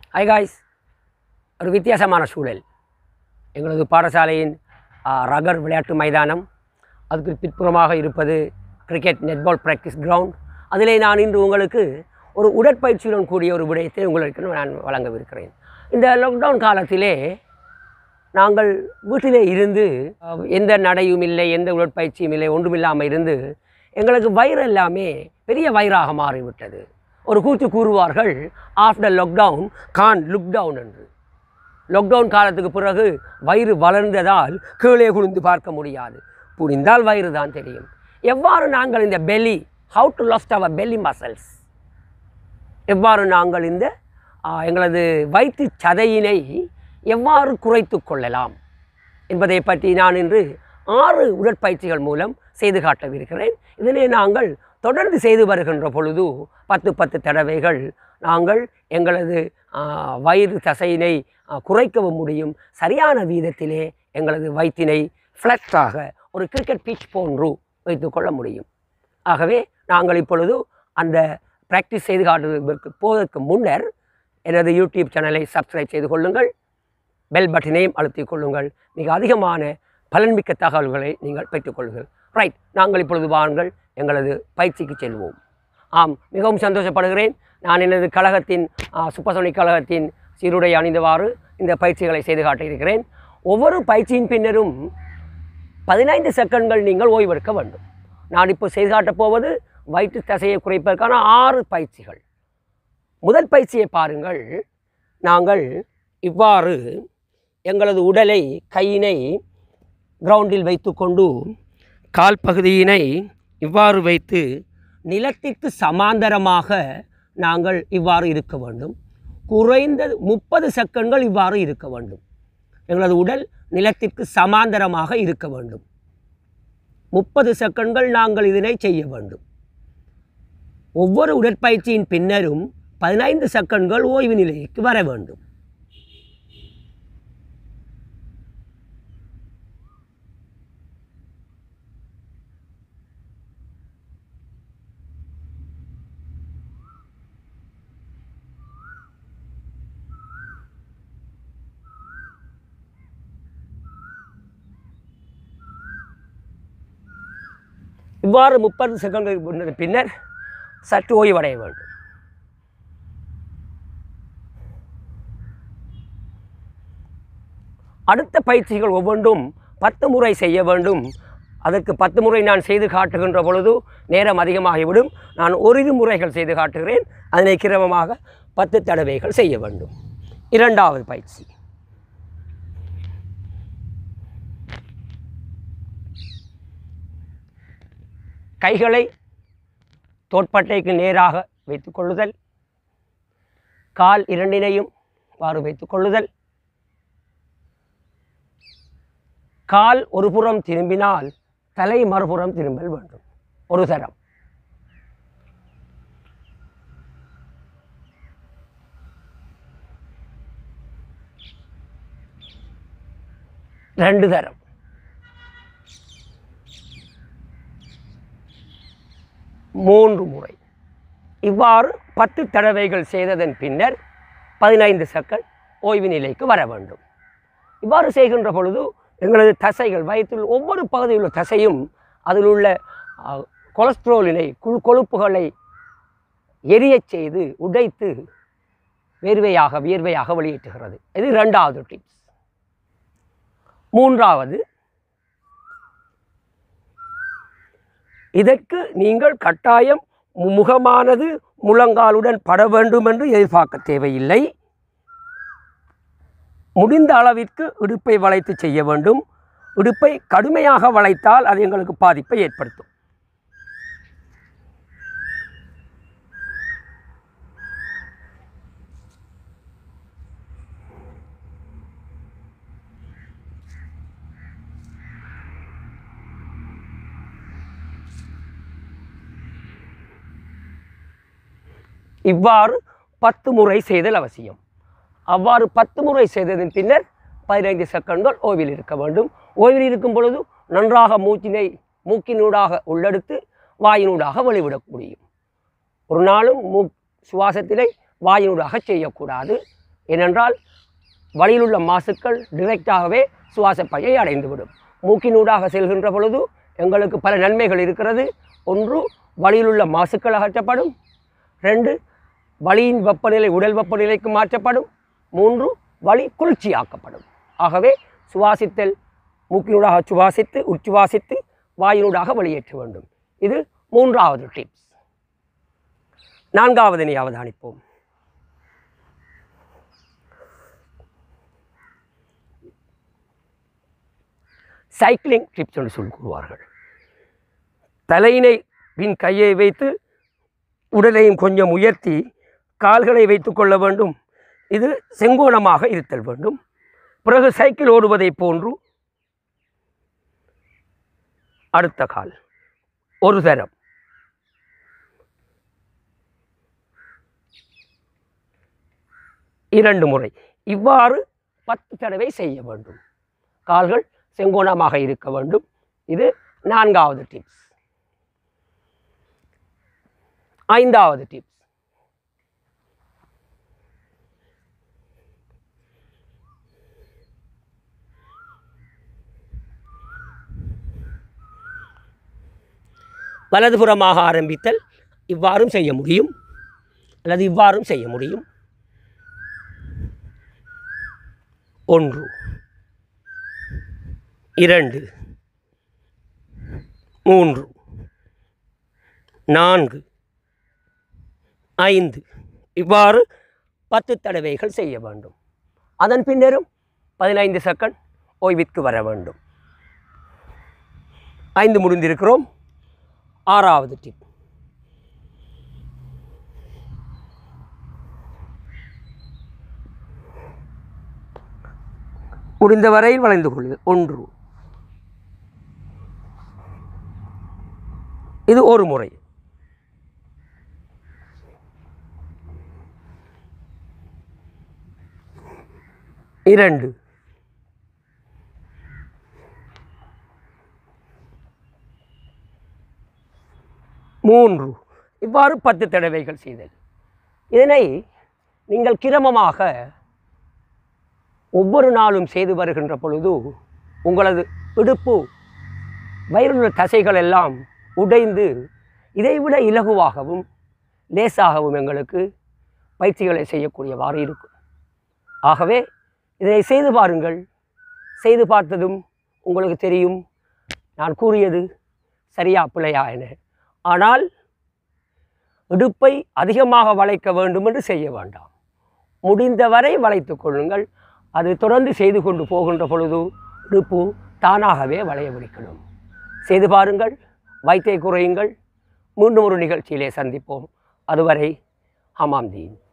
high guys ஒரு வித்தியாசமான சூழல் எங்களது பாடசாலையின் ஆ, ரகர் விளையாட்டு மைதானம் அதுக்கு பிற்புறமாக இருப்பது கிரிக்கெட் நெட்பால் ப்ராக்டிஸ் கிரவுண்ட் அதிலே நான் இன்று உங்களுக்கு ஒரு உடற்பயிற்சியுடன் கூடிய ஒரு விடயத்தை உங்களுக்கு நான் வழங்கவிருக்கிறேன் இந்த லாக்டவுன் காலத்திலே நாங்கள் வீட்டிலே இருந்து அஹ், எந்த நடையும் இல்லை எந்த உடற்பயிற்சியும் இல்லை ஒன்றுமில்லாமல் இருந்து எங்களுக்கு வயிறு எல்லாமே பெரிய வயிறாக மாறிவிட்டது ஒரு கூத்து கூறுவார்கள் after lockdown gone look down என்று லாக்டவுன் காலத்துக்கு பிறகு வயிறு வளர்ந்ததால் கீழே குனிந்து பார்க்க முடியாது புரிந்தால் வயிறு தான் தெரியும் எவ்வாறு நாங்கள் இந்த belly how to lost our belly muscles எவ்வாறு நாங்கள் இந்த ஆ, எங்களது வயிற்று சதையினை எவ்வாறு குறைத்து கொள்ளலாம் என்பதை பற்றி நான் இன்று ஆறு உடற்பயிற்சிகள் மூலம் செய்து காட்டவிருக்கிறேன் இதனை நாங்கள் தொடர்ந்து செய்து வருகின்ற பொழுது பத்து பத்து தடவைகள் நாங்கள் எங்களது ஆ, வயிறு தசையினை ஆ, குறைக்கவும் முடியும் சரியான வீதத்திலே எங்களது வயிற்றினை ஃப்ளட்டாக ஒரு கிரிக்கெட் பிச் போன்று வைத்துக்கொள்ள முடியும் ஆகவே நாங்கள் இப்பொழுது அந்த ப்ராக்டிஸ் செய்து காட்டுவதற்கு போவதற்கு முன்னர் எனது யூடியூப் சேனலை சப்ஸ்கிரைப் செய்து கொள்ளுங்கள் பெல் பட்டனையும் அழுத்திக் கொள்ளுங்கள் மிக அதிகமான பலன்மிக்க தகவல்களை நீங்கள் பெற்றுக்கொள்ளுங்கள் ரைட் நாங்கள் இப்பொழுது வாருங்கள் எங்களது பயிற்சிக்கு செல்வோம் ஆம் மிகவும் சந்தோஷப்படுகிறேன் நான் எனது கழகத்தின் சுப்பசோனிக் கழகத்தின் சீருடை அணிந்தவாறு இந்த பயிற்சிகளை செய்து காட்டியிருக்கிறேன் ஒவ்வொரு பயிற்சியின் பின்னரும் பதினைந்து செகண்ட்கள் நீங்கள் ஓய்வெடுக்க வேண்டும் நான் இப்போ செய்து காட்டப் போவது வயிற்று தசையை குறைப்பதற்கான ஆறு பயிற்சிகள் முதல் பயிற்சியை பாருங்கள் நாங்கள் இவ்வாறு எங்களது உடலை கையினை கிரவுண்டில் வைத்துக்கொண்டு கால் பகுதியினை இவ்வாறு வைத்து நிலத்திற்கு சமாந்தரமாக நாங்கள் இவ்வாறு இருக்க வேண்டும் குறைந்தது முப்பது செகண்ட்கள் இவ்வாறு இருக்க வேண்டும் எங்களது உடல் நிலத்திற்கு சமாந்தரமாக இருக்க வேண்டும் முப்பது செகண்ட்கள் நாங்கள் இதனை செய்ய வேண்டும் ஒவ்வொரு உடற்பயிற்சியின் பின்னரும் பதினைந்து செகண்ட்கள் ஓய்வு நிலைக்கு வர வேண்டும் இவ்வாறு முப்பது செகண்ட்கள் பின்னர் சற்று ஓய்வடைய வேண்டும் அடுத்த பயிற்சிகள் ஒவ்வொன்றும் பத்து முறை செய்ய வேண்டும் அதற்கு பத்து முறை நான் செய்து காட்டுகின்ற பொழுது நேரம் அதிகமாகிவிடும் நான் ஓரிரு முறைகள் செய்து காட்டுகிறேன் அதனை கிரமமாக பத்து தடவைகள் செய்ய வேண்டும் இரண்டாவது பயிற்சி கைகளை தோட்பட்டைக்கு நேராக வைத்துக் கொள்ளுதல் கால் இரண்டினையும் வாறு வைத்துக் கொள்ளுதல் கால் ஒரு புறம் திரும்பினால் தலை மறுபுறம் திரும்பல் வேண்டும் ஒரு தரம் ரெண்டு தரம் மூன்று முறை இவ்வாறு பத்து தடவைகள் செய்ததன் பின்னர் பதினைந்து செகண்ட் ஓய்வு நிலைக்கு வர வேண்டும் இவ்வாறு செய்கின்ற பொழுது எங்களது தசைகள் வயிற்றில் ஒவ்வொரு பகுதியில் உள்ள தசையும் அதில் உள்ள ஆ, கொலஸ்ட்ரோலினை குழு கொழுப்புகளை எரியச் செய்து உடைத்து வேர்வையாக வியர்வையாக வெளியேற்றுகிறது இது இரண்டாவது டிப்ஸ் மூன்றாவது இதற்கு நீங்கள் கட்டாயம் மு- முகமானது முழங்காலுடன் பட வேண்டும் என்று எதிர்பார்க்க தேவையில்லை முடிந்த அளவிற்கு இடுப்பை வளைத்து செய்ய வேண்டும் இடுப்பை கடுமையாக வளைத்தால் அது எங்களுக்கு பாதிப்பை ஏற்படுத்தும் இவ்வாறு பத்து முறை செய்தல் அவசியம் அவ்வாறு பத்து முறை செய்ததன் பின்னர் பதினைந்து செகண்ட்கள் ஓய்வில் இருக்க வேண்டும் ஓய்வில் இருக்கும் பொழுது நன்றாக மூச்சினை மூக்கினூடாக உள்ளெடுத்து வாயினூடாக வெளிவிட முடியும் ஒரு நாளும் மூ சுவாசத்திலே வாயினூடாக செய்யக்கூடாது ஏனென்றால் வழியில் உள்ள மாசுக்கள் டிரெக்டாகவே சுவாச பையை அடைந்துவிடும் மூக்கினூடாக செல்கின்ற பொழுது எங்களுக்கு பல நன்மைகள் இருக்கிறது ஒன்று வழியில் உள்ள மாசுக்கள் அகற்றப்படும் ரெண்டு வலியின் வெப்பநிலை உடல் வெப்பநிலைக்கு மாற்றப்படும் மூன்று வலி குளிர்ச்சியாக்கப்படும் ஆகவே சுவாசித்தல் மூக்கினூடாக சுவாசித்து உச்சுவாசித்து வாயினூடாக வெளியேற்ற வேண்டும் இது மூன்றாவது டிப்ஸ் நான்காவதனை அவதானிப்போம் சைக்கிளிங் டிப்ஸ் என்று சொல்லி கூறுவார்கள் தலையினை பின் கையை வைத்து உடலையும் கொஞ்சம் உயர்த்தி கால்களை வைத்து கொள்ள வேண்டும் இது செங்கோணமாக இருத்தல் வேண்டும் பிறகு சைக்கிள் ஓடுவதைப் போன்று அடுத்த கால் ஒரு தரம் இரண்டு முறை இவ்வாறு பத்து தடவை செய்ய வேண்டும் கால்கள் செங்கோணமாக இருக்க வேண்டும் இது நான்காவது டிப்ஸ் ஐந்தாவது டிப்ஸ் வலதுபுறமாக ஆரம்பித்தல் இவ்வாறும் செய்ய முடியும் அல்லது இவ்வாறும் செய்ய முடியும் ஒன்று இரண்டு மூன்று நான்கு ஐந்து இவ்வாறு பத்து தடவைகள் செய்ய வேண்டும் அதன் பின்னரும் பதினைந்து செகண்ட் ஓய்விற்கு வர வேண்டும் ஐந்து முடிந்திருக்கிறோம் ஆறாவது டிப் முடிந்தவரை வளைந்து கொள்ளுதல் ஒன்று இது ஒரு முறை இரண்டு மூன்று இவ்வாறு பத்து தடவைகள் செய்தல் இதனை நீங்கள் கிரமமாக ஒவ்வொரு நாளும் செய்து வருகின்ற பொழுது உங்களது இடுப்பு வயிறுள்ள தசைகள் எல்லாம் உடைந்து இதைவிட இலகுவாகவும் லேசாகவும் எங்களுக்கு பயிற்சிகளை செய்யக்கூடியவாறு இருக்கும் ஆகவே இதனை செய்து பாருங்கள் செய்து பார்த்ததும் உங்களுக்கு தெரியும் நான் கூறியது சரியா பிழையா என ஆனால் இடுப்பை அதிகமாக வளைக்க வேண்டும் என்று செய்ய வேண்டாம் முடிந்தவரை வளைத்துக் கொள்ளுங்கள் அது தொடர்ந்து செய்து கொண்டு போகின்ற பொழுது இடுப்பு தானாகவே வளைய விடுக்கணும் செய்து பாருங்கள் வைத்தை குறையுங்கள் மீண்டும் ஒரு நிகழ்ச்சியிலே சந்திப்போம் அதுவரை ஹமாம் தீன்